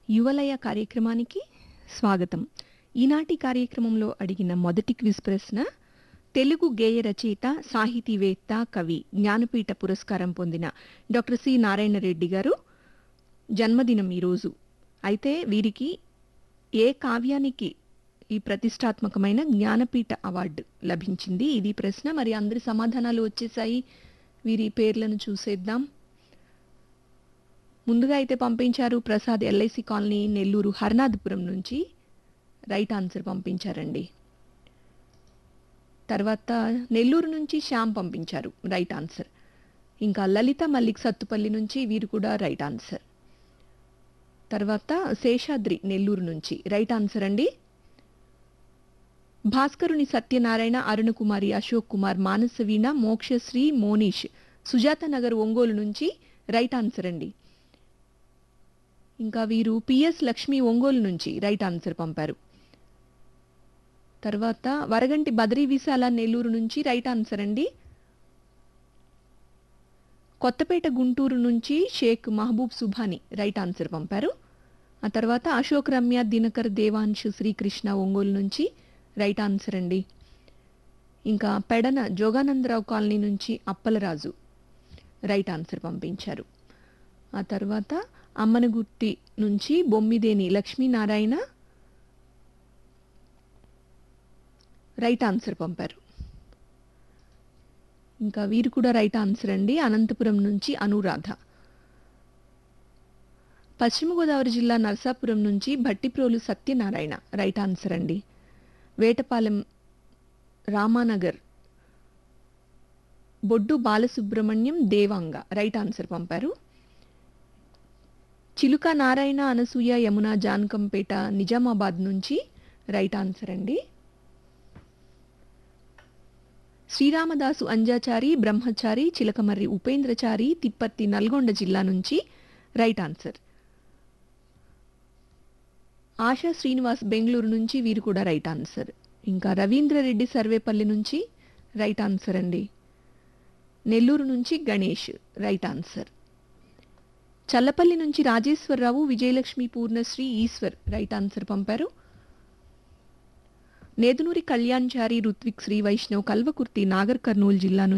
యువలయ కార్యక్రమానికి స్వాగతం ఈనాటి కార్యక్రమంలో అడిగిన మొదటి క్విజ్ ప్రశ్న తెలుగు గేయ రచయిత సాహితీవేత్త కవి జ్ఞానపీఠ పురస్కారం పొందిన డాక్టర్ సి నారాయణ రెడ్డి గారు జన్మదినం ఈరోజు అయితే వీరికి ఏ కావ్యానికి ఈ ప్రతిష్టాత్మకమైన జ్ఞానపీఠ అవార్డు లభించింది ఇది ప్రశ్న మరి అందరి సమాధానాలు వచ్చేసాయి వీరి పేర్లను చూసేద్దాం ముందుగా అయితే పంపించారు ప్రసాద్ ఎల్ఐసి కాలనీ నెల్లూరు హర్నాథపురం నుంచి రైట్ ఆన్సర్ పంపించారండి తర్వాత నెల్లూరు నుంచి శ్యామ్ పంపించారు రైట్ ఆన్సర్ ఇంకా లలిత మల్లిక్ సత్తుపల్లి నుంచి వీరు కూడా రైట్ ఆన్సర్ తర్వాత శేషాద్రి నెల్లూరు నుంచి రైట్ ఆన్సర్ అండి భాస్కరుని సత్యనారాయణ అరుణకుమారి అశోక్ కుమార్ మానసవీణ మోక్షశ్రీ మోనీష్ సుజాత నగర్ ఒంగోలు నుంచి రైట్ ఆన్సర్ అండి ఇంకా వీరు పిఎస్ లక్ష్మి ఒంగోలు నుంచి రైట్ ఆన్సర్ పంపారు తర్వాత వరగంటి బద్రీ విశాల నెల్లూరు నుంచి రైట్ ఆన్సర్ అండి కొత్తపేట గుంటూరు నుంచి షేక్ మహబూబ్ సుభాని రైట్ ఆన్సర్ పంపారు ఆ తర్వాత అశోక్ రమ్య దినకర్ దేవాంశు శ్రీకృష్ణ ఒంగోలు నుంచి రైట్ ఆన్సర్ అండి ఇంకా పెడన జోగానందరావు కాలనీ నుంచి అప్పలరాజు రైట్ ఆన్సర్ పంపించారు ఆ తర్వాత అమ్మనగుర్తి నుంచి బొమ్మిదేని లక్ష్మీనారాయణ రైట్ ఆన్సర్ పంపారు ఇంకా వీరు కూడా రైట్ ఆన్సర్ అండి అనంతపురం నుంచి అనురాధ పశ్చిమ గోదావరి జిల్లా నరసాపురం నుంచి భట్టిప్రోలు సత్యనారాయణ రైట్ ఆన్సర్ అండి వేటపాలెం రామానగర్ బొడ్డు బాలసుబ్రహ్మణ్యం దేవాంగ రైట్ ఆన్సర్ పంపారు చిలుక నారాయణ అనసూయ యమున జానకంపేట నిజామాబాద్ నుంచి రైట్ ఆన్సర్ అండి శ్రీరామదాసు అంజాచారి బ్రహ్మచారి చిలకమర్రి ఉపేంద్రచారి తిప్పత్తి నల్గొండ జిల్లా నుంచి రైట్ ఆన్సర్ ఆశా శ్రీనివాస్ బెంగళూరు నుంచి వీరు కూడా రైట్ ఆన్సర్ ఇంకా రవీంద్రరెడ్డి సర్వేపల్లి నుంచి రైట్ ఆన్సర్ అండి నెల్లూరు నుంచి గణేష్ రైట్ ఆన్సర్ చల్లపల్లి నుంచి రాజేశ్వరరావు విజయలక్ష్మి పూర్ణశ్రీ ఈశ్వర్ రైట్ ఆన్సర్ పంపారు నేదునూరి కళ్యాణ్చారి రుత్విక్ శ్రీ వైష్ణవ్ కల్వకుర్తి నాగర్ కర్నూలు జిల్లా